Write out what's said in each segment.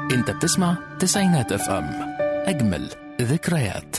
انت بتسمع تسعينات اف ام اجمل ذكريات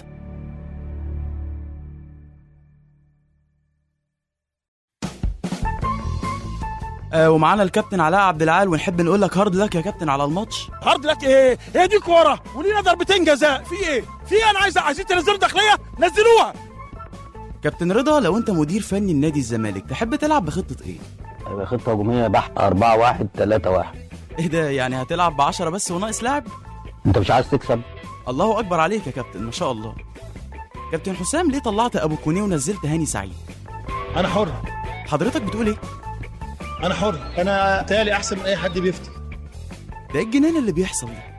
آه ومعانا الكابتن علاء عبد العال ونحب نقول لك هارد لك يا كابتن على الماتش هارد لك ايه؟ هي دي كوره ولينا ضربتين جزاء في ايه؟ في ايه انا عايز عايزين تنزلوا داخليه نزلوها كابتن رضا لو انت مدير فني لنادي الزمالك تحب تلعب بخطه ايه هيبقى خطة هجومية بحت 4 1 3 1 ايه ده يعني هتلعب بعشرة بس وناقص لاعب انت مش عايز تكسب الله اكبر عليك يا كابتن ما شاء الله كابتن حسام ليه طلعت ابو كونيه ونزلت هاني سعيد انا حر حضرتك بتقول ايه انا حر انا تالي احسن من اي حد بيفتي ده إيه الجنان اللي بيحصل ده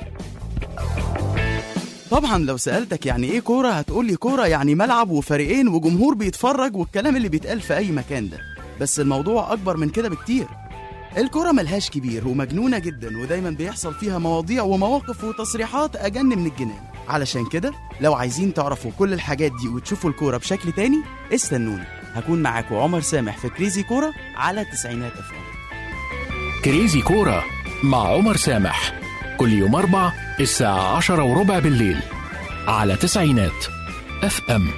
طبعا لو سألتك يعني ايه كورة هتقول لي كورة يعني ملعب وفريقين وجمهور بيتفرج والكلام اللي بيتقال في اي مكان ده بس الموضوع اكبر من كده بكتير الكرة ملهاش كبير ومجنونة جدا ودايما بيحصل فيها مواضيع ومواقف وتصريحات أجن من الجنان علشان كده لو عايزين تعرفوا كل الحاجات دي وتشوفوا الكورة بشكل تاني استنوني هكون معاكم عمر سامح في كريزي كورة على تسعينات أفلام كريزي كورة مع عمر سامح كل يوم أربع الساعة عشرة وربع بالليل على تسعينات اف ام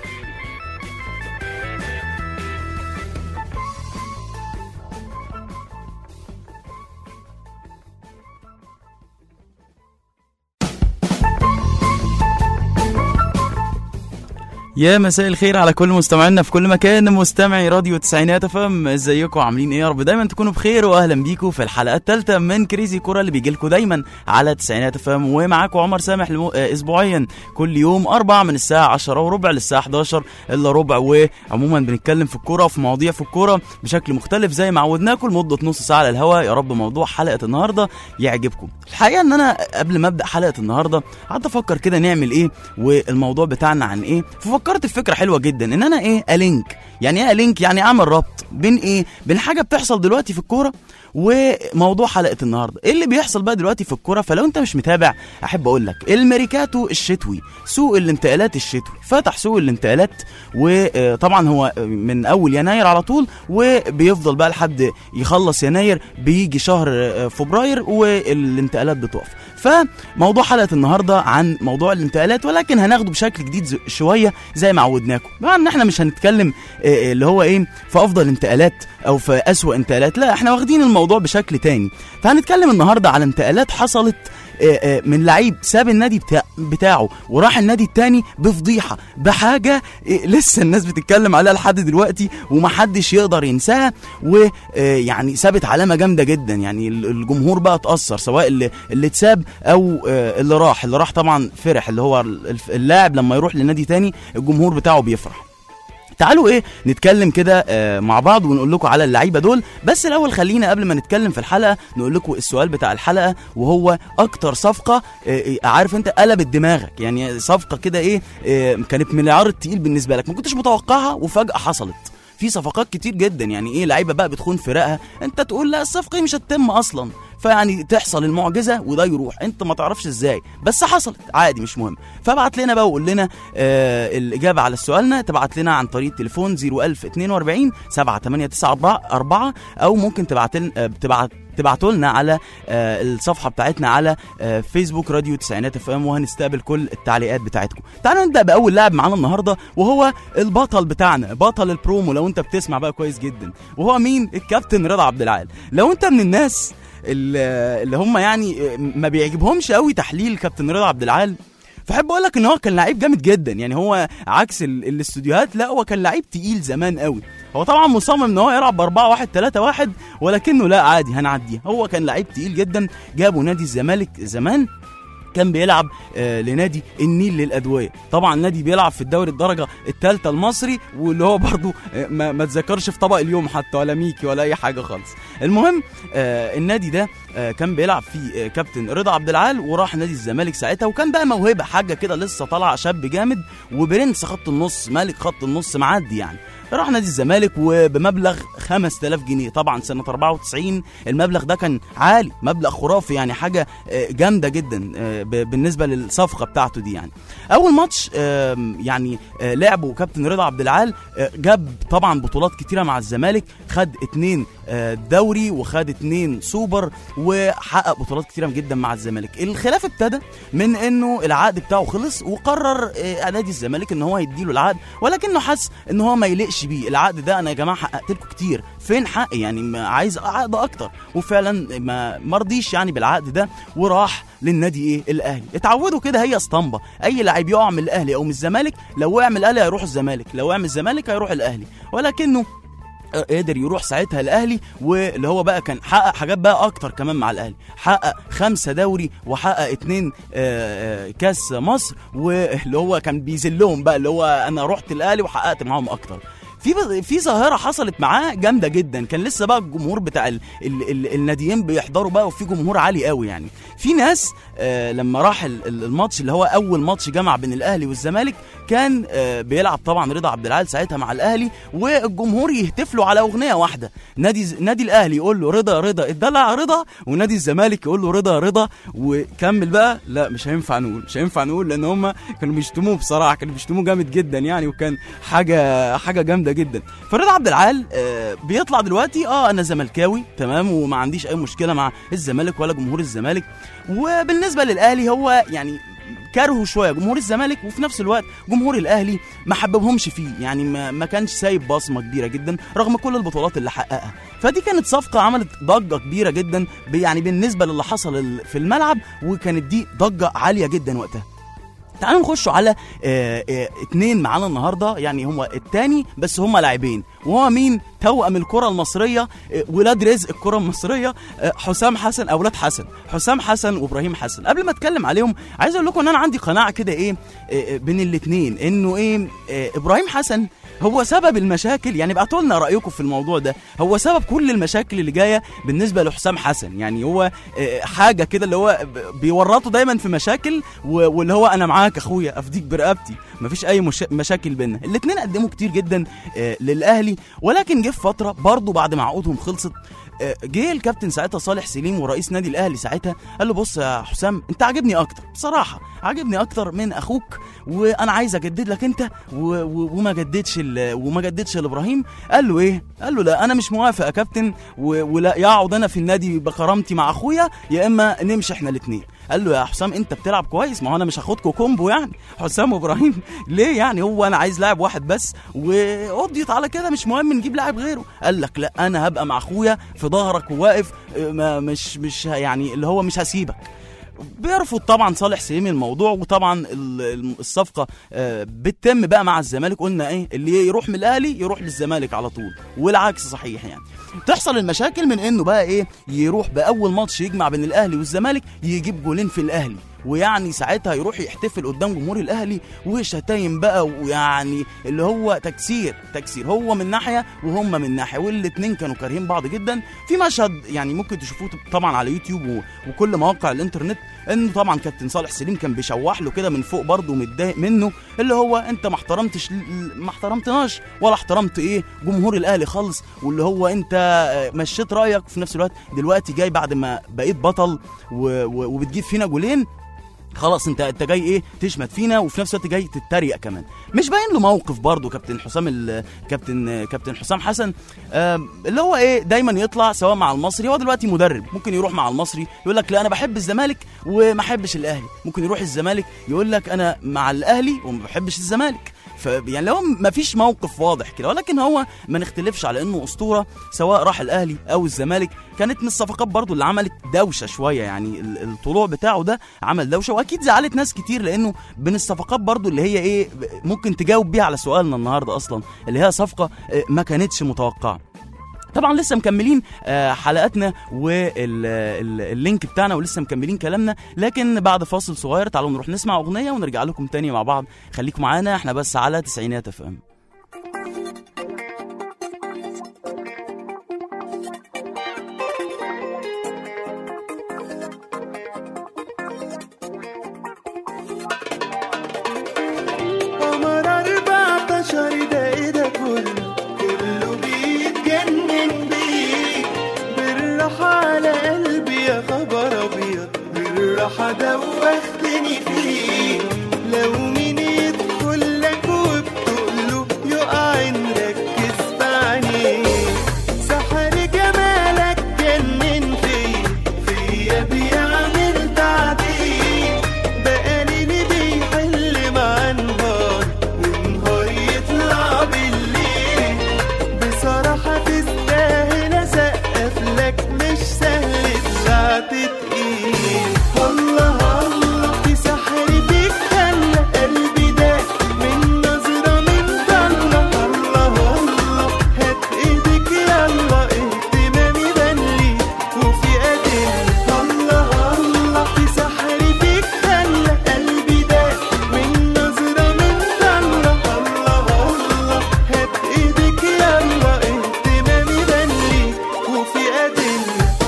يا مساء الخير على كل مستمعينا في كل مكان مستمعي راديو تسعينات فم ازيكم عاملين ايه يا رب دايما تكونوا بخير واهلا بيكم في الحلقه الثالثه من كريزي كوره اللي بيجي لكم دايما على تسعينات فم ومعاكم عمر سامح لمو... آه، اسبوعيا كل يوم اربع من الساعه 10 وربع للساعه 11 الا ربع وعموما بنتكلم في الكوره وفي مواضيع في الكوره بشكل مختلف زي ما عودناكم لمده نص ساعه على الهواء يا رب موضوع حلقه النهارده يعجبكم الحقيقه ان انا قبل ما ابدا حلقه النهارده قعدت افكر كده نعمل ايه والموضوع بتاعنا عن ايه ففكرت في فكره حلوه جدا ان انا ايه الينك يعني ايه الينك يعني اعمل ربط بين ايه بين حاجه بتحصل دلوقتي في الكوره وموضوع حلقه النهارده ايه اللي بيحصل بقى دلوقتي في الكوره فلو انت مش متابع احب اقول لك الميريكاتو الشتوي سوق الانتقالات الشتوي فتح سوق الانتقالات وطبعا هو من اول يناير على طول وبيفضل بقى لحد يخلص يناير بيجي شهر فبراير والانتقالات بتقف فموضوع حلقه النهارده عن موضوع الانتقالات ولكن هناخده بشكل جديد ز- شويه زي ما عودناكم بقى ان احنا مش هنتكلم آه، اللي هو ايه في افضل انتقالات او في اسوأ انتقالات لا احنا واخدين الموضوع بشكل تاني فهنتكلم النهارده على انتقالات حصلت آه، آه، من لعيب ساب النادي بتاع بتاعه وراح النادي التاني بفضيحه بحاجه آه، لسه الناس بتتكلم عليها لحد دلوقتي ومحدش يقدر ينساها ويعني سابت علامه جامده جدا يعني ال- الجمهور بقى اتاثر سواء اللي اللي اتساب او آه، اللي راح اللي راح طبعا فرح اللي هو ال- الف- اللاعب لما يروح لنادي تاني الجمهور بتاعه بيفرح تعالوا ايه نتكلم كده آه، مع بعض ونقول لكم على اللعيبه دول بس الاول خلينا قبل ما نتكلم في الحلقه نقول لكم السؤال بتاع الحلقه وهو اكتر صفقه آه، آه، عارف انت قلبت دماغك يعني صفقه كده ايه آه، كانت من العار التقيل بالنسبه لك ما كنتش متوقعها وفجاه حصلت في صفقات كتير جدا يعني ايه لعيبه بقى بتخون فرقها انت تقول لا الصفقه دي مش هتتم اصلا فيعني تحصل المعجزه وده يروح انت ما تعرفش ازاي بس حصلت عادي مش مهم فابعت لنا بقى وقول لنا آه الاجابه على سؤالنا تبعت لنا عن طريق تليفون 01042 7894 او ممكن تبعت لنا آه تبعت تبعتوا لنا على آه الصفحه بتاعتنا على آه فيسبوك راديو تسعينات اف ام وهنستقبل كل التعليقات بتاعتكم تعالوا نبدا باول لاعب معانا النهارده وهو البطل بتاعنا بطل البرومو لو انت بتسمع بقى كويس جدا وهو مين الكابتن رضا عبد العال لو انت من الناس اللي اللي هم يعني ما بيعجبهمش قوي تحليل كابتن رضا عبد العال فحب اقول لك ان هو كان لعيب جامد جدا يعني هو عكس ال- الاستوديوهات لا هو كان لعيب تقيل زمان قوي هو طبعا مصمم ان هو يلعب ب 4 1 3 1 ولكنه لا عادي هنعديها هو كان لعيب تقيل جدا جابوا نادي الزمالك زمان كان بيلعب آه لنادي النيل للادويه طبعا نادي بيلعب في الدوري الدرجه الثالثه المصري واللي هو برضو آه ما, ما تذكرش في طبق اليوم حتى ولا ميكي ولا اي حاجه خالص المهم آه النادي ده آه كان بيلعب فيه آه كابتن رضا عبد العال وراح نادي الزمالك ساعتها وكان بقى موهبه حاجه كده لسه طالع شاب جامد وبرنس خط النص مالك خط النص معدي يعني راح نادي الزمالك وبمبلغ 5000 جنيه طبعا سنه 94 المبلغ ده كان عالي مبلغ خرافي يعني حاجه آه، جامده جدا آه، ب- بالنسبه للصفقه بتاعته دي يعني اول ماتش آم، يعني آه، لعبه كابتن رضا عبد العال آه، جاب طبعا بطولات كتيره مع الزمالك خد اتنين آه، دوري وخد اتنين سوبر وحقق بطولات كتيره جدا مع الزمالك الخلاف ابتدى من انه العقد بتاعه خلص وقرر آه، نادي الزمالك ان هو يديله العقد ولكنه حس ان هو ما يليقش بيه العقد ده انا يا جماعه حققت لكم كتير فين حقي يعني ما عايز عقد اكتر وفعلا ما مرضيش يعني بالعقد ده وراح للنادي ايه الاهلي اتعودوا كده هي اسطمبه اي لعيب يقع من الاهلي او من الزمالك لو وقع من الاهلي هيروح الزمالك لو وقع من الزمالك هيروح الاهلي ولكنه قدر يروح ساعتها الاهلي واللي هو بقى كان حقق حاجات بقى اكتر كمان مع الاهلي حقق خمسة دوري وحقق اتنين آه، آه، كاس مصر واللي هو كان بيذلهم بقى اللي هو انا رحت الاهلي وحققت معاهم اكتر في بز- في ظاهره حصلت معاه جامده جدا كان لسه بقى الجمهور بتاع ال ال ال الناديين بيحضروا بقى وفي جمهور عالي قوي يعني في ناس آه لما راح ال- ال- الماتش اللي هو اول ماتش جمع بين الاهلي والزمالك كان آه بيلعب طبعا رضا عبد العال ساعتها مع الاهلي والجمهور يهتف له على اغنيه واحده نادي ز- نادي الاهلي يقول له رضا رضا اتدلع رضا ونادي الزمالك يقول له رضا رضا وكمل بقى لا مش هينفع نقول مش هينفع نقول لان هم كانوا بيشتموه بصراحه كانوا بيشتموه جامد جدا يعني وكان حاجه حاجه جامده جدا فرضا عبد العال آه بيطلع دلوقتي اه انا زملكاوي تمام وما عنديش اي مشكله مع الزمالك ولا جمهور الزمالك وبالنسبه للاهلي هو يعني كرهوا شويه جمهور الزمالك وفي نفس الوقت جمهور الاهلي ما حببهمش فيه يعني ما, ما كانش سايب بصمه كبيره جدا رغم كل البطولات اللي حققها فدي كانت صفقه عملت ضجه كبيره جدا ب- يعني بالنسبه للي حصل ال- في الملعب وكانت دي ضجه عاليه جدا وقتها تعالوا نخشوا على آه آه اتنين معانا النهارده يعني هو التاني بس هما لاعبين وهو مين توأم الكرة المصرية آه ولاد رزق الكرة المصرية آه حسام حسن أولاد حسن حسام حسن وإبراهيم حسن قبل ما أتكلم عليهم عايز أقول لكم إن أنا عندي قناعة كده إيه آه آه، بين الاتنين إنه إيه آه إبراهيم حسن هو سبب المشاكل يعني ابعتوا لنا رايكم في الموضوع ده هو سبب كل المشاكل اللي جايه بالنسبه لحسام حسن يعني هو آه، حاجه كده اللي هو ب- بيورطه دايما في مشاكل و- واللي هو انا معاك اخويا افديك برقبتي مفيش اي مش... مشاكل بينا الاثنين قدموا كتير جدا آه، للاهلي ولكن جه في فتره برضه بعد ما عقودهم خلصت آه، جه الكابتن ساعتها صالح سليم ورئيس نادي الاهلي ساعتها قال له بص يا حسام انت عاجبني اكتر بصراحه عاجبني اكتر من اخوك وانا عايز اجدد لك انت و... و... وما جددش ال... وما جددش لابراهيم قال له ايه قال له لا انا مش موافق يا كابتن و... ولا يقعد انا في النادي بكرامتي مع اخويا يا اما نمشي احنا الاثنين قال له يا حسام انت بتلعب كويس ما هو انا مش هاخدكوا كومبو يعني حسام وابراهيم ليه يعني هو انا عايز لاعب واحد بس وقضيت على كده مش مهم نجيب لاعب غيره قال لك لا انا هبقى مع اخويا في ظهرك وواقف اه، ما مش مش ه- يعني اللي هو مش هسيبك بيرفض طبعا صالح سليم الموضوع وطبعا ال- ال- الصفقه آه، بتتم بقى مع الزمالك قلنا ايه اللي يروح من الاهلي يروح للزمالك على طول والعكس صحيح يعني تحصل المشاكل من انه بقى ايه يروح باول ماتش يجمع بين الاهلي والزمالك يجيب جولين في الاهلي ويعني ساعتها يروح يحتفل قدام جمهور الاهلي وشتايم بقى ويعني اللي هو تكسير تكسير هو من ناحيه وهم من ناحيه والاتنين كانوا كارهين بعض جدا في مشهد يعني ممكن تشوفوه طبعا على يوتيوب و- وكل مواقع الانترنت انه طبعا كابتن صالح سليم كان بيشوح له كده من فوق برضه ومتضايق منه اللي هو انت ما احترمتش ما احترمتناش ولا احترمت ايه جمهور الاهلي خالص واللي هو انت آه، مشيت رايك في نفس الوقت دلوقتي جاي بعد ما بقيت بطل و... و... وبتجيب فينا جولين خلاص انت انت جاي ايه تشمت فينا وفي نفس الوقت جاي تتريق كمان مش باين له موقف برضه كابتن حسام ال... كابتن كابتن حسام حسن آم، اللي هو ايه دايما يطلع سواء مع المصري هو دلوقتي مدرب ممكن يروح مع المصري يقول لك لا انا بحب الزمالك وما احبش الاهلي ممكن يروح الزمالك يقول لك انا مع الاهلي وما بحبش الزمالك ف يعني لو ما فيش موقف واضح كده ولكن هو ما نختلفش على انه اسطوره سواء راح الاهلي او الزمالك كانت من الصفقات برضو اللي عملت دوشه شويه يعني ال- الطلوع بتاعه ده عمل دوشه واكيد زعلت ناس كتير لانه من الصفقات برضو اللي هي ايه ممكن تجاوب بيها على سؤالنا النهارده اصلا اللي هي صفقه آه، ما كانتش متوقعه طبعا لسه مكملين آه، حلقاتنا واللينك بتاعنا ولسه مكملين كلامنا لكن بعد فاصل صغير تعالوا نروح نسمع اغنيه ونرجع لكم تاني مع بعض خليكم معانا احنا بس على تسعينات اف ام قمر 14 ده ايه ده كله راح على قلبي يا خبر ابيض بالراحة دوختني فيه لو مين يدخل لك وبتقله يقع نركز في عينيه سحر جمالك جنن فيا فيا بيعمل تعديل بقى ليلي بيحل مع نهار ونهار يطلع بالليل بصراحة تستاهل أسقف لك مش سهل طلعت تقيل الله الله في سحر فيك خلى قلبي ده من نظرة من ضلة الله الله هات ايدك يلا اهتمامي بلي وفي أدلة الله الله في سحر فيك خلى قلبي ده من نظرة من ضلة الله الله هات ايدك يلا اهتمامي بلي وفي أدلة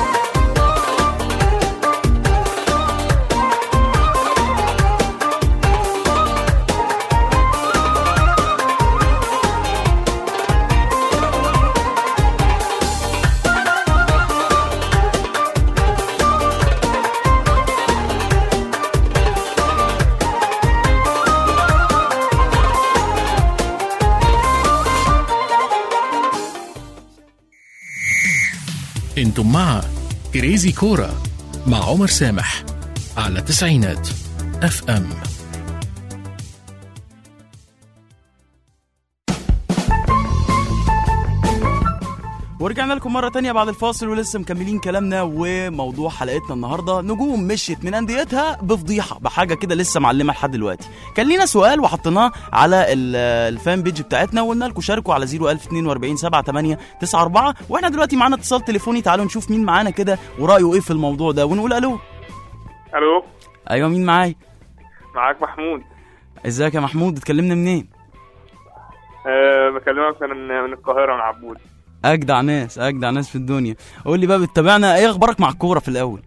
انتم مع كريزي كورة مع عمر سامح على تسعينات اف ام ورجعنا لكم مرة تانية بعد الفاصل ولسه مكملين كلامنا وموضوع حلقتنا النهاردة نجوم مشيت من أنديتها بفضيحة بحاجة كده لسه معلمة لحد دلوقتي كان لينا سؤال وحطيناه على ال- الفان بيج بتاعتنا وقلنا لكم شاركوا على 01042 78 94 واحنا دلوقتي معانا اتصال تليفوني تعالوا نشوف مين معانا كده ورأيه ايه في الموضوع ده ونقول الو الو ايوه مين معايا معاك محمود ازيك يا محمود اتكلمنا منين أه بكلمك من من القاهره من عبود اجدع ناس اجدع ناس في الدنيا قول لي بقى بتتابعنا ايه اخبارك مع الكوره في الاول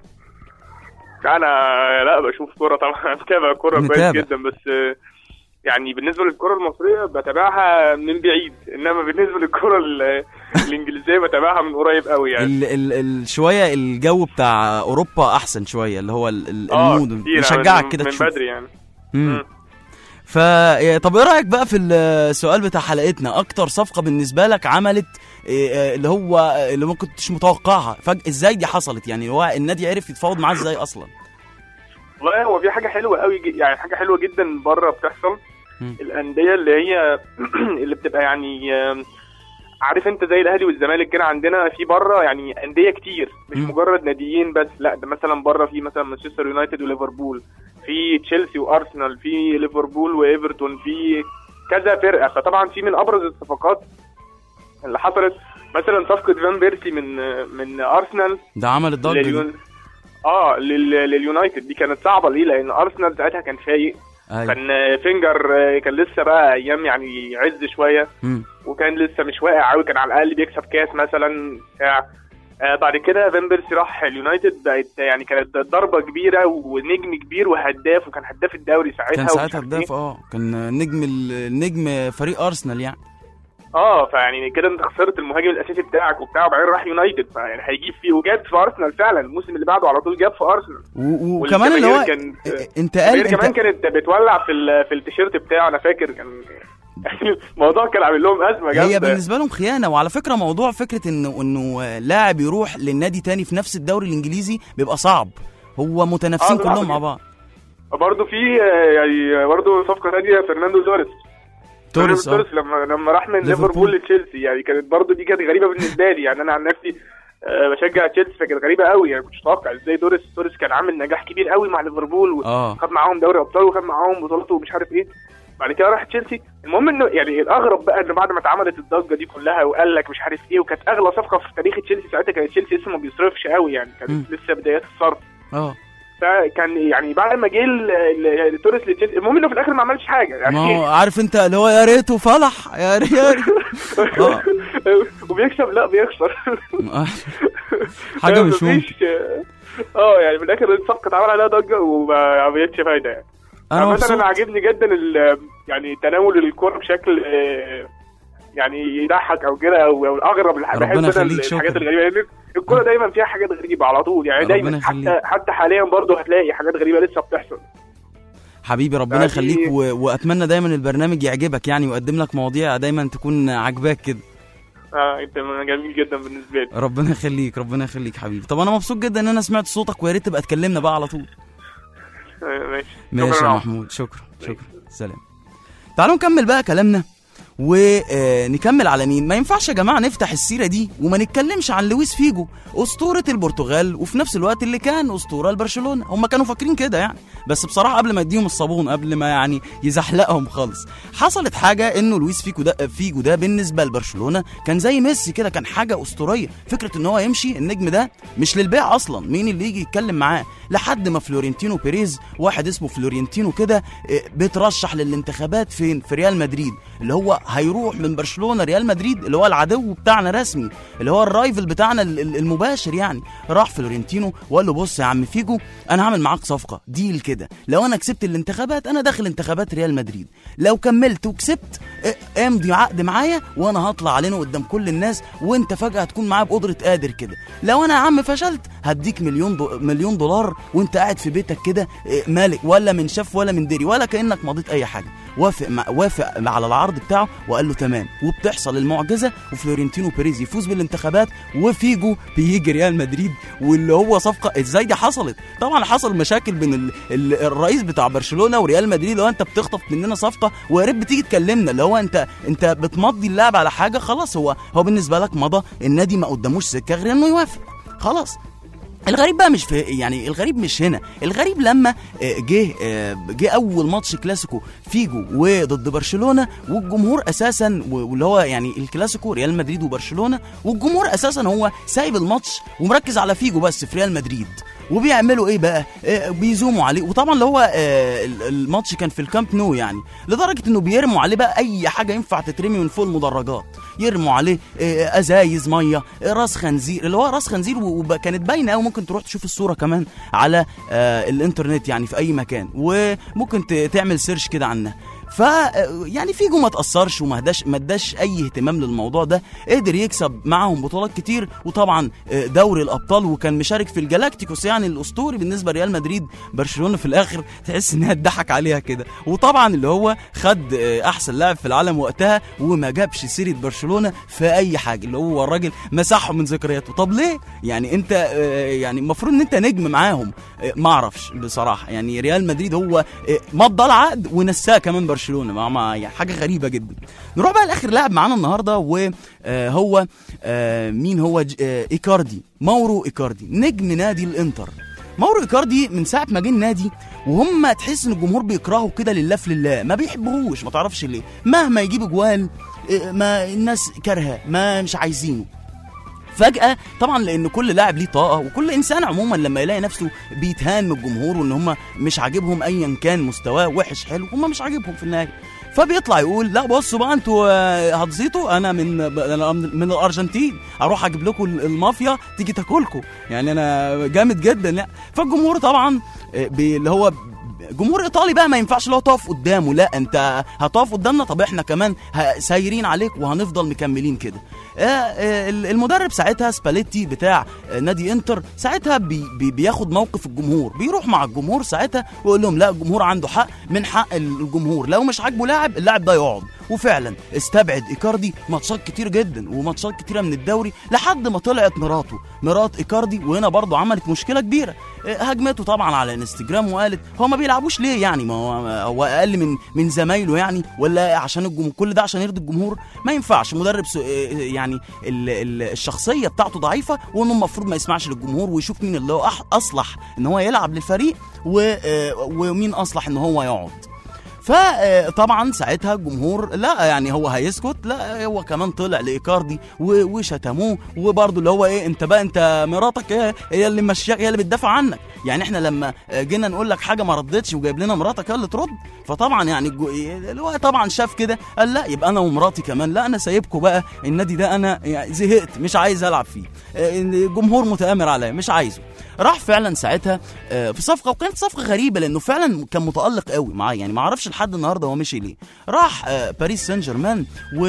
انا لا بشوف كوره طبعا بتابع كوره كويس متابع. جدا بس آه، يعني بالنسبه للكره المصريه بتابعها من بعيد انما بالنسبه للكره ال- الانجليزيه بتابعها من قريب قوي يعني ال ال ال شويه الجو بتاع اوروبا احسن شويه اللي هو ال- ال- اه المود كتير يشجعك من- كده من تشوف بدري يعني مم. مم. ف يا- طب ايه رايك بقى في السؤال بتاع حلقتنا اكتر صفقه بالنسبه لك عملت إيه، آه، اللي هو اللي ما كنتش متوقعها فجاه ازاي دي حصلت يعني هو النادي عرف يتفاوض معاه ازاي اصلا والله هو في حاجه حلوه قوي ج- يعني حاجه حلوه جدا بره بتحصل مم. الانديه اللي هي اللي بتبقى يعني آم، عارف انت زي الاهلي والزمالك كده عندنا في بره يعني انديه كتير مش مم. مجرد ناديين بس لا ده مثلا بره في مثلا مانشستر يونايتد وليفربول في تشيلسي وارسنال في ليفربول وايفرتون في كذا فرقه فطبعا في من ابرز الصفقات اللي حصلت مثلا صفقه فان بيرسي من من ارسنال ده عمل الضجه دي لليون... اه لل... لليونايتد دي كانت صعبه ليه لان ارسنال ساعتها كان فايق أيوة. كان آه، فينجر آه، كان لسه بقى ايام يعني عز شويه مم. وكان لسه مش واقع قوي كان على الاقل بيكسب كاس مثلا بتاع آه بعد كده فان بيرسي راح اليونايتد بقت يعني كانت ضربه كبيره ونجم كبير وهداف وكان هداف الدوري ساعتها كان ومش ساعتها عارف هداف إيه. اه كان نجم ال- نجم فريق ارسنال يعني اه فيعني كده انت خسرت المهاجم الاساسي بتاعك وبتاع وبعدين راح يونايتد فيعني هيجيب فيه وجاب في ارسنال فعلا الموسم اللي بعده على طول جاب في ارسنال و- وكمان اللي هو والجماهير كانت- إ- انت قال الجماهير كمان انت كانت بتولع في ال- في التيشيرت بتاعه انا فاكر كان الموضوع كان عامل لهم ازمه جامده هي بالنسبه لهم خيانه وعلى فكره موضوع فكره انه انه لاعب يروح للنادي تاني في نفس الدوري الانجليزي بيبقى صعب هو متنافسين آه، صعب كلهم مع جدا. بعض برضه في آه، يعني برضه صفقه ثانيه فرناندو توريس توريس فرناندو اه توريس لما لما راح من ليفربول. ليفربول لتشيلسي يعني كانت برضه دي كانت غريبه بالنسبه لي يعني انا عن نفسي آه، بشجع تشيلسي فكانت غريبه قوي يعني كنتش متوقع ازاي توريس توريس كان عامل نجاح كبير قوي مع ليفربول اه وخد معاهم دوري ابطال وخد معاهم بطولات ومش عارف ايه بعد كده راح تشيلسي المهم انه يعني الاغرب بقى انه بعد ما اتعملت الضجه دي كلها وقال لك مش عارف ايه وكانت اغلى صفقه في تاريخ تشيلسي ساعتها كانت تشيلسي لسه ما بيصرفش قوي يعني مم. كانت لسه بدايات الصرف اه فكان يعني بعد ما جه ال- ال- توريس لتشيلسي المهم انه في الاخر ما عملش حاجه يعني ما هو عارف انت اللي هو يا ريته فلح يا ريت يا ريت. آه. وبيكسب لا بيخسر آه. حاجه مش ممكن مفيش- اه يعني في الاخر الصفقه اتعمل عليها ضجه وما عملتش فايده يعني انا عامة مبسوط انا عاجبني جدا ال- يعني تناول الكوره بشكل آه، يعني يضحك او كده او أو الاغرب الح- ربنا بحب انا يخليك، الحاجات شكرا. الغريبه لان الكوره دايما فيها حاجات غريبه على طول يعني ربنا دايما يخليك. حتى حتى حاليا برضه هتلاقي حاجات غريبه لسه بتحصل حبيبي ربنا فدي- يخليك و... واتمنى دايما البرنامج يعجبك يعني ويقدم لك مواضيع دايما تكون عاجباك كده اه انت جميل جدا بالنسبه لي ربنا يخليك ربنا يخليك حبيبي طب انا مبسوط جدا ان انا سمعت صوتك ويا ريت تبقى تكلمنا بقى على طول آه، ماشي ماشي شكراً يا عمرو. محمود شكرا شكرا سلام تعالوا نكمل بقى كلامنا ونكمل على مين ما ينفعش يا جماعه نفتح السيره دي وما نتكلمش عن لويس فيجو اسطوره البرتغال وفي نفس الوقت اللي كان اسطوره لبرشلونه هم كانوا فاكرين كده يعني بس بصراحه قبل ما يديهم الصابون قبل ما يعني يزحلقهم خالص حصلت حاجه انه لويس فيجو ده فيجو ده بالنسبه لبرشلونه كان زي ميسي كده كان حاجه اسطوريه فكره ان هو يمشي النجم ده مش للبيع اصلا مين اللي يجي يتكلم معاه لحد ما فلورنتينو بيريز واحد اسمه فلورنتينو كده آه، بيترشح للانتخابات فين في ريال مدريد اللي هو هيروح من برشلونه ريال مدريد اللي هو العدو بتاعنا رسمي اللي هو الرايفل بتاعنا ال- ال- المباشر يعني راح فلورنتينو وقال له بص يا عم فيجو انا هعمل معاك صفقه ديل كده لو انا كسبت الانتخابات انا داخل انتخابات ريال مدريد لو كملت وكسبت اه، امضي عقد معايا وانا هطلع علينا قدام كل الناس وانت فجاه هتكون معايا بقدره قادر كده لو انا يا عم فشلت هديك مليون دو مليون دولار وانت قاعد في بيتك كده اه، مالك ولا من شاف ولا من دري ولا كانك مضيت اي حاجه وافق مع وافق على العرض بتاعه وقال له تمام وبتحصل المعجزه وفلورنتينو بيريز يفوز بالانتخابات وفيجو بيجي ريال مدريد واللي هو صفقه ازاي دي حصلت طبعا حصل مشاكل بين ال... ال... الرئيس بتاع برشلونه وريال مدريد لو انت بتخطف مننا صفقه ويا ريت بتيجي تكلمنا اللي هو انت انت بتمضي اللاعب على حاجه خلاص هو هو بالنسبه لك مضى النادي ما قداموش سكه غير انه يوافق خلاص الغريب بقى مش في يعني الغريب مش هنا الغريب لما آه، جه آه، جه اول ماتش كلاسيكو فيجو وضد برشلونه والجمهور اساسا و- واللي هو يعني الكلاسيكو ريال مدريد وبرشلونه والجمهور اساسا هو سايب الماتش ومركز على فيجو بس في ريال مدريد وبيعملوا ايه بقى آه، بيزوموا عليه وطبعا اللي هو آه، ال- الماتش كان في الكامب نو يعني لدرجه انه بيرموا عليه بقى اي حاجه ينفع تترمي من فوق المدرجات يرموا عليه آه، ازايز ميه آه، راس خنزير اللي هو راس خنزير وكانت باينه قوي ممكن تروح تشوف الصوره كمان على آه، الانترنت يعني في اي مكان وممكن ت- تعمل سيرش كده عنها ف يعني فيجو ما تاثرش وما اداش ما اداش اي اهتمام للموضوع ده قدر يكسب معاهم بطولات كتير وطبعا آه، دوري الابطال وكان مشارك في الجلاكتيكوس يعني الاسطوري بالنسبه لريال مدريد برشلونه في الاخر تحس انها اتضحك عليها كده وطبعا اللي هو خد آه، احسن لاعب في العالم وقتها وما جابش سيره برشلونه في اي حاجه اللي هو الراجل مسحه من ذكرياته طب ليه يعني انت آه، يعني المفروض ان انت نجم معاهم آه، ما اعرفش بصراحه يعني ريال مدريد هو آه، مضى العقد ونساه كمان برشلونه ما ما يعني حاجه غريبه جدا نروح بقى لاخر لاعب معانا النهارده وهو مين هو ج- آه، ايكاردي ماورو ايكاردي نجم نادي الانتر ماورو ايكاردي من ساعه ما جه النادي وهم تحس ان الجمهور بيكرهه كده لله في لله ما بيحبوهوش ما تعرفش ليه مهما يجيب اجوال آه، ما الناس كارهه ما مش عايزينه فجأة طبعا لأن كل لاعب ليه طاقة وكل إنسان عموما لما يلاقي نفسه بيتهان من الجمهور وإن هم مش عاجبهم أيا كان مستواه وحش حلو هم مش عاجبهم في النهاية فبيطلع يقول لا بصوا بقى انتوا آه، هتزيطوا انا من أنا من من الارجنتين اروح اجيب لكم المافيا تيجي تاكلكم يعني انا جامد جدا لا فالجمهور طبعا آه، بي- اللي هو جمهور ايطالي بقى ما ينفعش اللي هو تقف قدامه لا انت هتقف قدامنا طب احنا كمان ه- سايرين عليك وهنفضل مكملين كده آه، آه، المدرب ساعتها سباليتي بتاع آه، نادي انتر ساعتها بي بي بياخد موقف الجمهور بيروح مع الجمهور ساعتها ويقول لهم لا الجمهور عنده حق من حق الجمهور لو مش عاجبه لاعب اللاعب ده يقعد وفعلا استبعد ايكاردي ماتشات كتير جدا وماتشات كتيره من الدوري لحد ما طلعت مراته مرات ايكاردي وهنا برضه عملت مشكله كبيره آه، هجمته طبعا على انستجرام وقالت هو ما بيلعبوش ليه يعني ما هو هو اقل من من زمايله يعني ولا عشان الجمهور كل ده عشان يرضي الجمهور ما ينفعش مدرب سو- آه، يعني ال ال الشخصيه بتاعته ضعيفه وانه المفروض ما يسمعش للجمهور ويشوف مين اللي هو أح- اصلح ان هو يلعب للفريق و- آه، ومين اصلح ان هو يقعد فطبعا ساعتها الجمهور لا يعني هو هيسكت لا هو كمان طلع لايكاردي و- وشتموه وبرضه اللي هو ايه انت بقى انت مراتك هي- هي اللي ماشياك هي اللي بتدافع عنك يعني احنا لما جينا نقول لك حاجه ما ردتش وجايب لنا مراتك هي اللي ترد فطبعا يعني الجو- اللي هو طبعا شاف كده قال لا يبقى انا ومراتي كمان لا انا سايبكم بقى النادي ده انا يعني زهقت مش عايز العب فيه آه، الجمهور متآمر عليا مش عايزه راح فعلا ساعتها آه، في صفقه وكانت صفقه غريبه لانه فعلا كان متالق قوي معاه يعني ما اعرفش لحد النهارده هو مشي ليه راح آه، باريس سان جيرمان و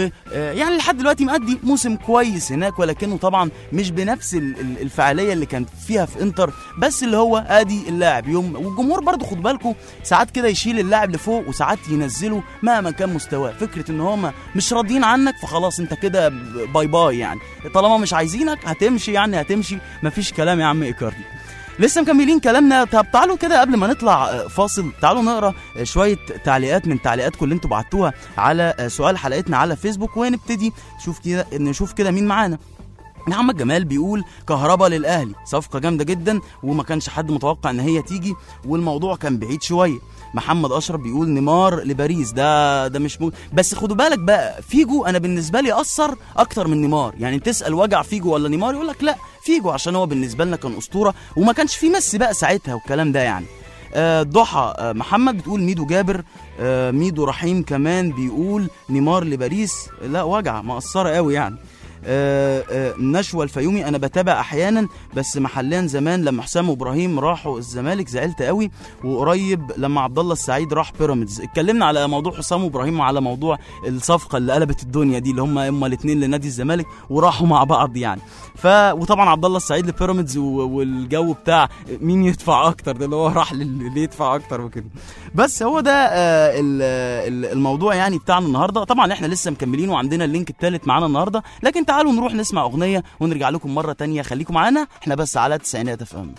ويعني لحد دلوقتي مأدي موسم كويس هناك ولكنه طبعا مش بنفس ال- ال- الفعاليه اللي كانت فيها في انتر بس اللي هو ادي اللاعب يوم والجمهور برضو خد بالكم ساعات كده يشيل اللاعب لفوق وساعات ينزله مهما كان مستواه فكره ان هم مش راضيين عنك فخلاص انت كده ب- باي باي يعني طالما مش عايزينك هتمشي يعني هتمشي مفيش كلام يا عم ايكاردي لسه مكملين كلامنا طب تعالوا كده قبل ما نطلع آه، فاصل تعالوا نقرا آه، شويه تعليقات من تعليقاتكم اللي انتوا بعتوها على آه، سؤال حلقتنا على فيسبوك ونبتدي نشوف كده نشوف كده مين معانا محمد جمال بيقول كهربا للاهلي صفقه جامده جدا وما كانش حد متوقع ان هي تيجي والموضوع كان بعيد شويه محمد اشرف بيقول نيمار لباريس ده ده مش مو... بس خدوا بالك بقى فيجو انا بالنسبه لي اثر اكتر من نيمار يعني تسال وجع فيجو ولا نيمار يقول لك لا فيجو عشان هو بالنسبه لنا كان اسطوره وما كانش في ميسي بقى ساعتها والكلام ده يعني آه، ضحى آه، محمد بتقول ميدو جابر آه، ميدو رحيم كمان بيقول نيمار لباريس لا وجع مقصره قوي يعني آه، آه، نشوى الفيومي انا بتابع احيانا بس محليا زمان لما حسام وابراهيم راحوا الزمالك زعلت قوي وقريب لما عبد الله السعيد راح بيراميدز اتكلمنا على موضوع حسام وابراهيم وعلى موضوع الصفقه اللي قلبت الدنيا دي اللي هم هم الاثنين لنادي الزمالك وراحوا مع بعض يعني ف وطبعا عبد الله السعيد لبيراميدز و- والجو بتاع مين يدفع اكتر ده اللي هو راح لل- اللي يدفع اكتر وكده بس هو ده آه، ال- ال- الموضوع يعني بتاعنا النهارده طبعا احنا لسه مكملين وعندنا اللينك الثالث معانا النهارده لكن تعالوا نروح نسمع اغنيه ونرجع لكم مره تانية خليكم معانا احنا بس على تسعينات اف ام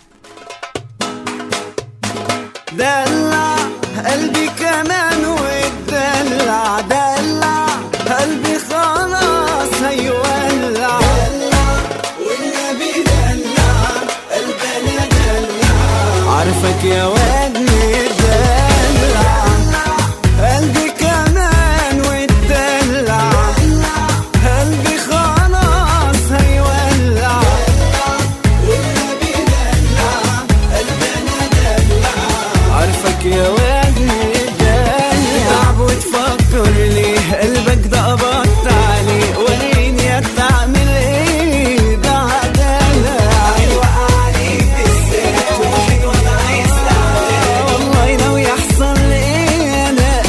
دلع قلبي كمان واتدلع دلع قلبي خلاص هيولع دلع والنبي دلع قلبنا دلع عارفك يا وادني دلع قلبي كمان واتدلع قلبي خلاص هيولع والنبي دلع قلبنا دلع عارفك يا وادني دلع وتفكر ليه قلبك ده قبضت عليه وريني تعمل ايه بعدها ايوه عليك بالذات واحد وانا عايز والله ناوي يحصل ايه انا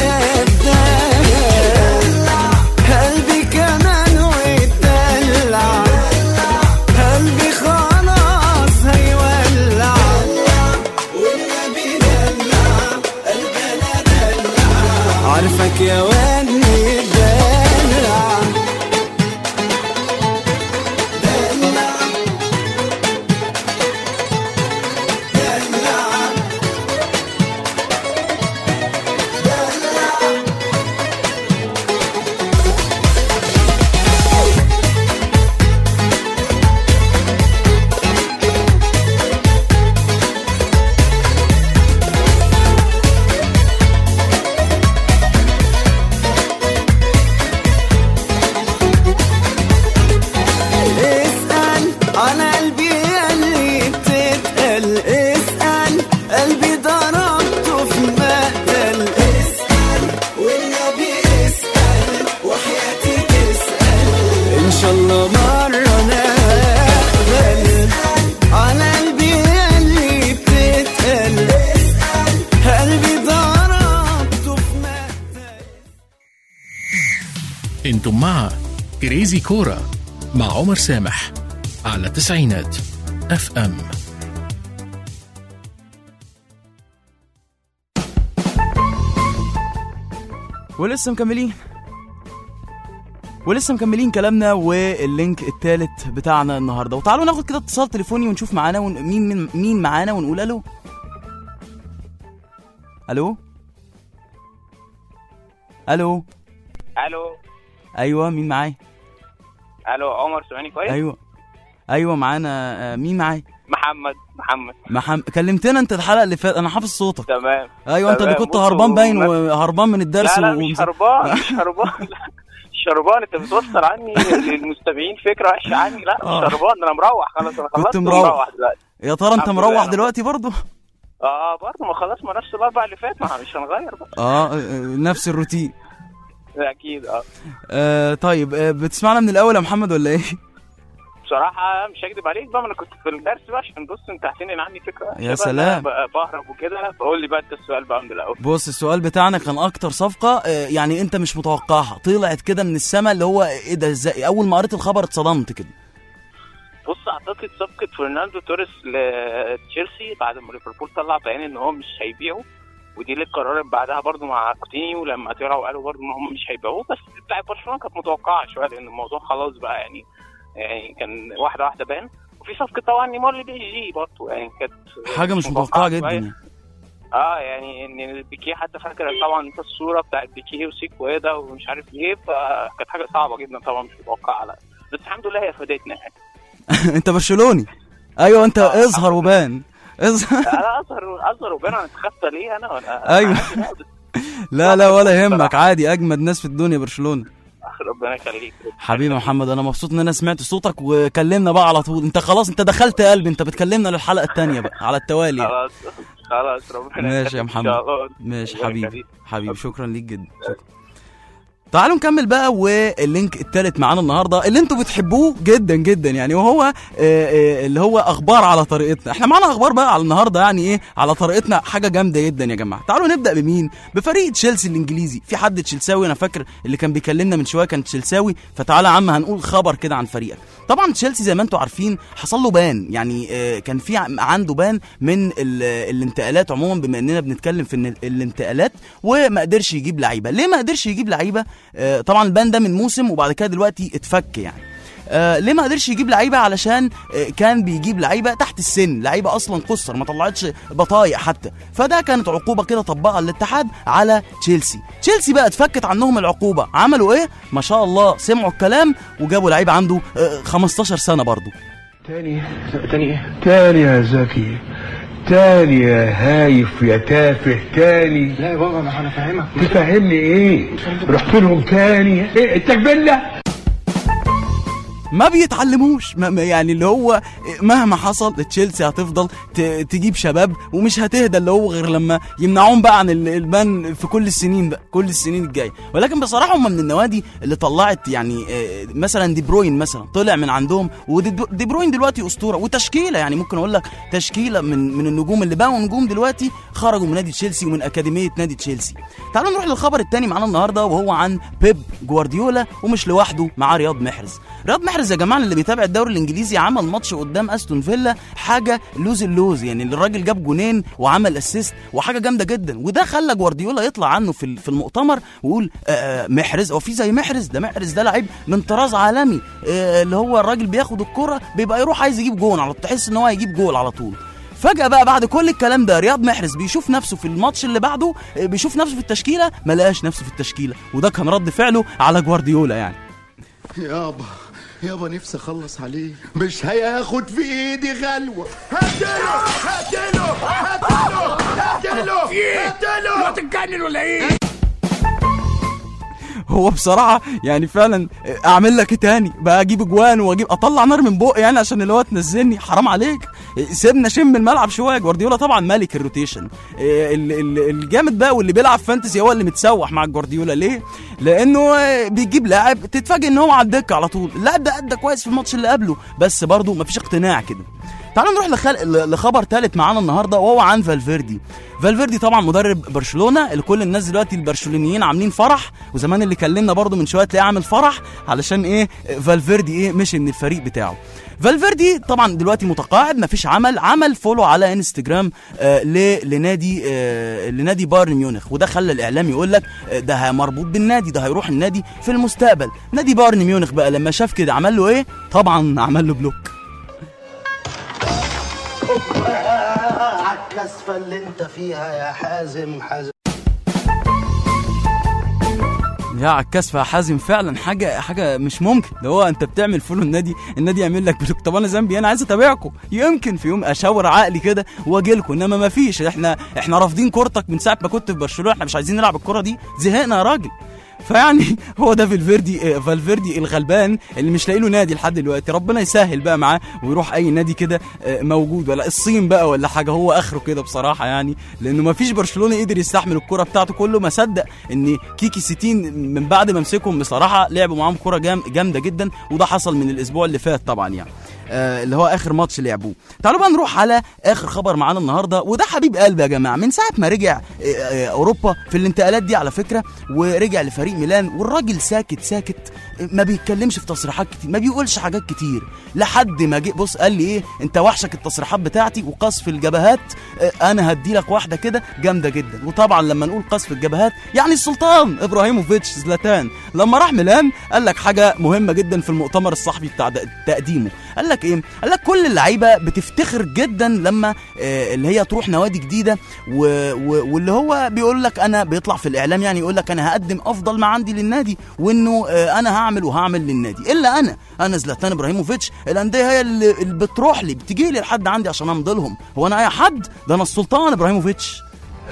قدها قلبي كمان واتدلع قلبي خلاص هيولع والنبي دلع قلبنا دلع عارفك يا وادني دلع دلع دلع اسأل على قلبي اللي بتتقل اسأل قلبي ضربته في مقتل اسأل والنبي اسأل وحياتي تسأل إن شاء الله مرة نقبل على قلبي اللي بتتقل اسأل قلبي ضربته في مقتل انتم مع كريزي كورة مع عمر سامح على تسعينات اف ام ولسه مكملين ولسه مكملين كلامنا واللينك الثالث بتاعنا النهارده وتعالوا ناخد كده اتصال تليفوني ونشوف معانا ون... مين من... مين معانا ونقول الو الو الو الو ايوه مين معايا الو عمر سامعني كويس ايوه ايوه معانا آه، مين معايا محمد محمد محمد كلمتنا انت الحلقه اللي فاتت انا حافظ صوتك تمام ايوه انت اللي تمام. كنت بصوا، هربان باين ما- وهربان من الدرس لا لا و- مش هربان مش هربان لا، مش هربان انت بتوصل عني للمستمعين فكره وحشه عني لا آه. مش هربان انا مروح خلاص انا كنت خلصت مروح. ومروح دلوقتي يا ترى انت الحمد مروح لله. دلوقتي برضه اه برضه ما خلاص ما نفس الاربع اللي فات ما مش هنغير بقى اه آه، نفس الروتين اكيد اه آه طيب آه بتسمعنا من الاول يا محمد ولا ايه بصراحه مش هكدب عليك بقى ما انا كنت في الدرس بقى عشان بص انت هتنقل عني فكره يا شبه سلام. إن أنا ب- بهرب وكده فقول لي بقى انت السؤال بقى من الاول بص السؤال بتاعنا كان اكتر صفقه آه، يعني انت مش متوقعها طلعت كده من السماء اللي هو ايه ده ازاي اول ما قريت الخبر اتصدمت كده بص اعتقد صفقه فرناندو توريس لتشيلسي بعد ما ليفربول طلع بيان ان هو مش هيبيعه ودي اللي اتكررت بعدها برضو مع كوتينيو لما طلعوا وقالوا برضو ان هم مش هيبيعوه بس بتاع برشلونه كانت متوقعه شويه لان الموضوع خلاص بقى يعني يعني كان واحده واحده بان وفي صفقه طبعا نيمار لبي جي برضو يعني كانت حاجه مش متوقعه جدا شوية. يعني. اه يعني ان بيكيه حتى فاكر طبعا انت الصوره بتاعت بيكيه وسيكو ده ومش عارف ايه فكانت حاجه صعبه جدا طبعا مش متوقعه لا بس الحمد لله هي فادتنا يعني انت برشلوني ايوه انت اظهر وبان اظهر انا اظهر اظهر وبين انا اتخفى ليه انا ولا ايوه لا لا ولا يهمك عادي اجمد ناس في الدنيا برشلونه ربنا يخليك حبيبي محمد انا مبسوط ان انا سمعت صوتك وكلمنا بقى على طول انت خلاص انت دخلت قلبي انت بتكلمنا للحلقه الثانيه بقى على التوالي يعني. خلاص خلاص ربنا ماشي يا يخليك إن محمد شاء الله. ماشي ربنا حبيبي يخليك. حبيبي شكرا ليك جدا شكرا تعالوا نكمل بقى واللينك التالت معانا النهارده اللي انتوا بتحبوه جدا جدا يعني وهو آه، آه، اللي هو اخبار على طريقتنا احنا معانا اخبار بقى على النهارده يعني ايه على طريقتنا حاجه جامده جدا يا جماعه تعالوا نبدا بمين بفريق تشيلسي الانجليزي في حد تشيلساوي انا فاكر اللي كان بيكلمنا من شويه كان تشيلساوي فتعالى يا عم هنقول خبر كده عن فريقك طبعا تشيلسي زي ما انتوا عارفين حصل له بان يعني آه، كان في عم- عنده بان من ال- الانتقالات عموما بما اننا بنتكلم في إن الانتقالات وما قدرش يجيب لعيبه ليه ما قدرش يجيب لعيبه آه، طبعا البان ده من موسم وبعد كده دلوقتي اتفك يعني آه ليه ما قدرش يجيب لعيبه علشان آه كان بيجيب لعيبه تحت السن لعيبه اصلا قصر ما طلعتش بطايق حتى فده كانت عقوبه كده طبقها الاتحاد على تشيلسي تشيلسي بقى اتفكت عنهم العقوبه عملوا ايه ما شاء الله سمعوا الكلام وجابوا لعيب عنده آه 15 سنه برضه تاني تاني تاني يا زكي تاني يا هايف يا تافه تاني لا يا بابا ما انا فاهمك تفهمني ايه رحت لهم تاني ايه انت كبلة ما بيتعلموش ما ما- يعني اللي هو مهما حصل تشيلسي هتفضل ت- تجيب شباب ومش هتهدى اللي هو غير لما يمنعوهم بقى عن ال- البان في كل السنين بقى كل السنين الجايه ولكن بصراحه هم من النوادي اللي طلعت يعني آه، مثلا دي بروين مثلا طلع من عندهم ودي دي بروين دلوقتي اسطوره وتشكيله يعني ممكن اقول لك تشكيله من من النجوم اللي بقوا نجوم دلوقتي خرجوا من نادي تشيلسي ومن اكاديميه نادي تشيلسي تعالوا نروح للخبر الثاني معانا النهارده وهو عن بيب جوارديولا ومش لوحده معاه رياض محرز رياض محرز يا جماعه اللي بيتابع الدوري الانجليزي عمل ماتش قدام استون فيلا حاجه لوز اللوز يعني الراجل جاب جونين وعمل اسيست وحاجه جامده جدا وده خلى جوارديولا يطلع عنه في ال- في المؤتمر ويقول آه، آه، محرز هو في زي محرز ده محرز ده لعيب من طراز عالمي آه، اللي هو الراجل بياخد الكره بيبقى يروح عايز يجيب جون على طول تحس ان هو هيجيب جول على طول فجأة بقى بعد كل الكلام ده رياض محرز بيشوف نفسه في الماتش اللي بعده آه، بيشوف نفسه في التشكيلة ما لقاش نفسه في التشكيلة وده كان رد فعله على جوارديولا يعني يابا يابا نفسي اخلص عليه مش هياخد في ايدي غلوه هاتله هاتله هاتله هاتله هاتله ما تتجنن ولا ايه هو بصراحة يعني فعلا اعمل لك ايه تاني بقى اجيب اجوان واجيب اطلع نار من بقي يعني عشان اللي هو تنزلني حرام عليك سيبنا شم الملعب شوية جوارديولا طبعا ملك الروتيشن إيه ال- ال- الجامد بقى واللي بيلعب فانتسي هو اللي متسوح مع جوارديولا ليه؟ لانه آه، بيجيب لاعب تتفاجئ ان هو على الدكة على طول اللاعب ده ادى كويس في الماتش اللي قبله بس برضه مفيش اقتناع كده تعالوا نروح لخل... لخبر ثالث معانا النهارده وهو عن فالفيردي فالفيردي طبعا مدرب برشلونه اللي كل الناس دلوقتي البرشلونيين عاملين فرح وزمان اللي كلمنا برضو من شويه تلاقيه عامل فرح علشان ايه فالفيردي ايه مشي من الفريق بتاعه فالفيردي طبعا دلوقتي متقاعد مفيش عمل عمل فولو على انستجرام آه ل... لنادي آه لنادي بايرن ميونخ وده خلى الاعلام يقول لك آه ده ه- مربوط بالنادي ده هيروح النادي في المستقبل نادي بايرن ميونخ بقى لما شاف كده عمل له ايه طبعا عمل له بلوك على الكسفة اللي انت فيها يا حازم حازم يا عكاس يا حازم فعلا حاجه حاجه مش ممكن ده هو انت بتعمل فولو النادي النادي يعمل لك بلوك طب انا ذنبي انا عايز اتابعكم يمكن في يوم اشاور عقلي كده واجي لكم انما ما فيش احنا احنا رافضين كورتك من ساعه ما كنت في برشلونه احنا مش عايزين نلعب الكره دي زهقنا يا راجل فيعني هو ده فالفيردي آه، فالفيردي الغلبان اللي مش لاقي له نادي لحد دلوقتي ربنا يسهل بقى معاه ويروح اي نادي كده آه، موجود ولا الصين بقى ولا حاجه هو اخره كده بصراحه يعني لانه ما فيش برشلونه قدر يستحمل الكره بتاعته كله ما صدق ان كيكي ستين من بعد ما مسكهم بصراحه لعبوا معاهم كره جام جامده جدا وده حصل من الاسبوع اللي فات طبعا يعني آه، اللي هو اخر ماتش لعبوه تعالوا بقى نروح على اخر خبر معانا النهارده وده حبيب قلبي يا جماعه من ساعه ما رجع آه، آه، اوروبا في الانتقالات دي على فكره ورجع لفريق ميلان والراجل ساكت ساكت آه، ما بيتكلمش في تصريحات كتير ما بيقولش حاجات كتير لحد ما جه بص قال لي ايه انت وحشك التصريحات بتاعتي وقصف الجبهات آه، انا هدي لك واحده كده جامده جدا وطبعا لما نقول قصف الجبهات يعني السلطان ابراهيموفيتش زلاتان لما راح ميلان قال لك حاجه مهمه جدا في المؤتمر الصحفي بتاع د- تقديمه قال لك ايه قال لك كل اللعيبه بتفتخر جدا لما آه، اللي هي تروح نوادي جديده و... و... واللي هو بيقول لك انا بيطلع في الاعلام يعني يقول لك انا هقدم افضل ما عندي للنادي وانه آه، انا هعمل وهعمل للنادي الا انا انا زلاتان ابراهيموفيتش الانديه هي اللي, اللي بتروح لي بتجي لي لحد عندي عشان امضي لهم هو انا اي حد ده انا السلطان ابراهيموفيتش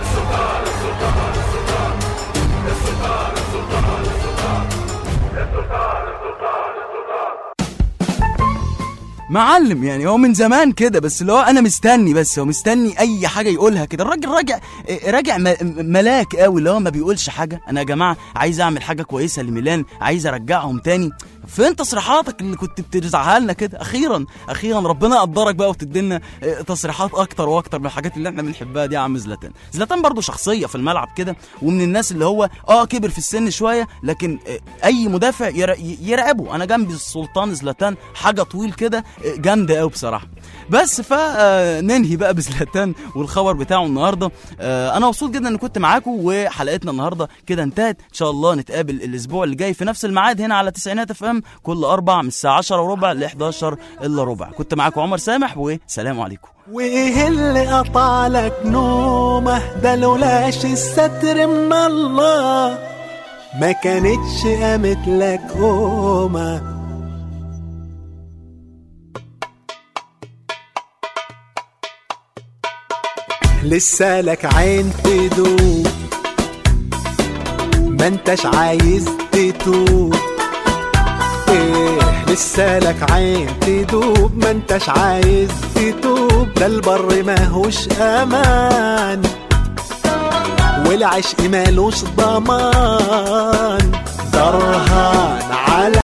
معلم يعني هو من زمان كده بس اللي هو انا مستني بس هو مستني اي حاجه يقولها كده الراجل راجع راجع م- ملاك قوي اللي هو ما بيقولش حاجه انا يا جماعه عايز اعمل حاجه كويسه لميلان عايز ارجعهم تاني فين تصريحاتك اللي كنت بترزعها لنا كده اخيرا اخيرا ربنا يقدرك بقى وتدينا آه، تصريحات اكتر واكتر من الحاجات اللي احنا بنحبها دي يا عم زلاتان زلاتان برضو شخصيه في الملعب كده ومن الناس اللي هو اه كبر في السن شويه لكن آه، اي مدافع يرا- يرعبه انا جنبي السلطان زلاتان حاجه طويل كده آه، جامده قوي بصراحه بس فننهي بقى بزلاتان والخبر بتاعه النهارده آه، انا مبسوط جدا ان كنت معاكم وحلقتنا النهارده كده انتهت ان شاء الله نتقابل الاسبوع اللي جاي في نفس الميعاد هنا على تسعينات اف ام كل اربع من الساعه 10 وربع ل 11 الا ربع كنت معاكم عمر سامح وسلام عليكم وايه اللي قطع لك نومه ده لولاش الستر من الله ما كانتش قامت لك قومه لسه لك عين تدوب ما انتش عايز تتوب ايه لسه لك عين تدوب ما انتش عايز تتوب ده البر ماهوش امان والعشق مالوش ضمان درهان على